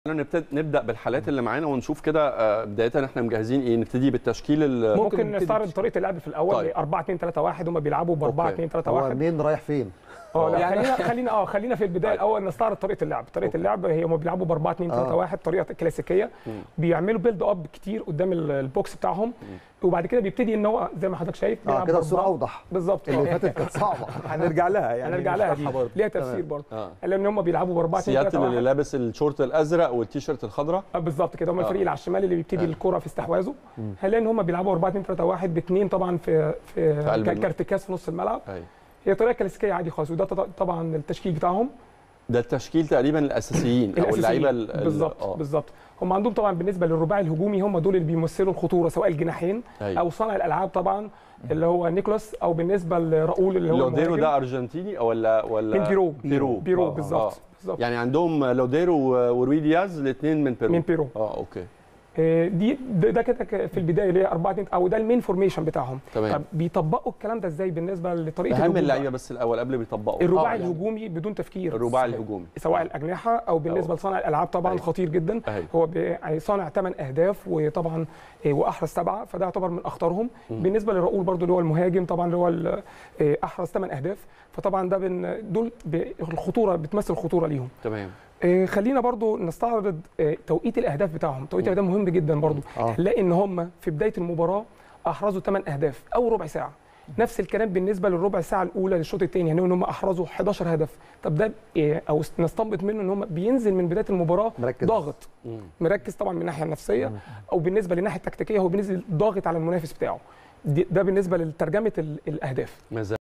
نبتدي نبدا بالحالات اللي معانا ونشوف كده آه، بدايه احنا مجهزين ايه نبتدي بالتشكيل ال- ممكن نبتدي نستعرض بالتشكيل. طريقه اللعب في الاول طيب. 4 2 3 1 هم بيلعبوا ب 4 أوكي. 2 3 هو 1 منين رايح فين؟ اه لا يعني- خلينا خلينا اه خلينا في البدايه طيب. الاول نستعرض طريقه اللعب طريقه أوكي. اللعب هي هم بيلعبوا ب 4 2 3 آه. 1 طريقه كلاسيكيه مم. بيعملوا بيلد اب كتير قدام ال- البوكس بتاعهم وبعد كده بيبتدي ان هو زي ما حضرتك شايف اه بيلعب كده بأربعة. الصوره اوضح بالظبط اللي آه. فاتت كانت صعبه هنرجع لها يعني هنرجع لها دي نشرحها برضه ليها تفسير برضه اه لان هم بيلعبوا ب 4 2 3 سياتل اللي 1 لابس الشورت الازرق والتيشيرت الخضراء آه، بالظبط كده هم آه. الفريق اللي على الشمال اللي بيبتدي آه. الكره في استحواذه هنلاقي ان هم بيلعبوا 4 2 3 1 باثنين طبعا في في, في قلب الم- كارتكاز في نص الملعب أيوة. هي طريقه كلاسيكيه عادي خالص وده طبعا- طبعا التشكيل بتاعهم ده التشكيل تقريبا الاساسيين او الأساسيين. اللعيبه ال- ال- بالظبط اه بالظبط هم عندهم طبعا بالنسبه للرباعي الهجومي هم دول اللي بيمثلوا الخطوره سواء الجناحين أيوة. او صانع الالعاب طبعا اللي هو نيكولاس او بالنسبه لراؤول اللي هو لوديرو المهاجم. ده ارجنتيني ولا ولا من بيرو بيرو بيرو آه، بالظبط آه. بالظبط يعني عندهم لوديرو وروي دياز الاثنين من بيرو من بيرو اه اوكي آه، دي ده ده كده ك- في البدايه اللي هي 4 2 او ده المين فورميشن بتاعهم تمام. طب بيطبقوا الكلام ده ازاي بالنسبه لطريقه اهم الهجوم اللعيبه بقى؟ بس الاول قبل بيطبقوا الرباعي آه، يعني الهجومي بدون تفكير الرباعي الهجومي سواء الاجنحه او بالنسبه أو. لصانع الالعاب طبعا أيوة. خطير جدا أيوة. هو بي- صانع 8 اهداف وطبعا آه، واحرز سبعه فده يعتبر من اخطرهم بالنسبه لراؤول برضو اللي هو المهاجم طبعا اللي هو ال- آه، احرز 8 اهداف فطبعا ده بن دول ب- الخطوره بتمثل خطوره ليهم تمام آه، خلينا برضو نستعرض آه، توقيت الاهداف بتاعهم توقيت الاهداف مهم جدا برضو آه. هنلاقي ان هم في بدايه المباراه احرزوا 8 اهداف او ربع ساعه نفس الكلام بالنسبه للربع ساعه الاولى للشوط الثاني يعني ان هم احرزوا 11 هدف طب ده آه، او نستنبط منه ان هم بينزل من بدايه المباراه مركز. ضاغط مم. مركز طبعا من الناحيه النفسيه او بالنسبه للناحيه التكتيكيه هو بينزل ضاغط على المنافس بتاعه دي- ده بالنسبه لترجمه ال- الاهداف ما زال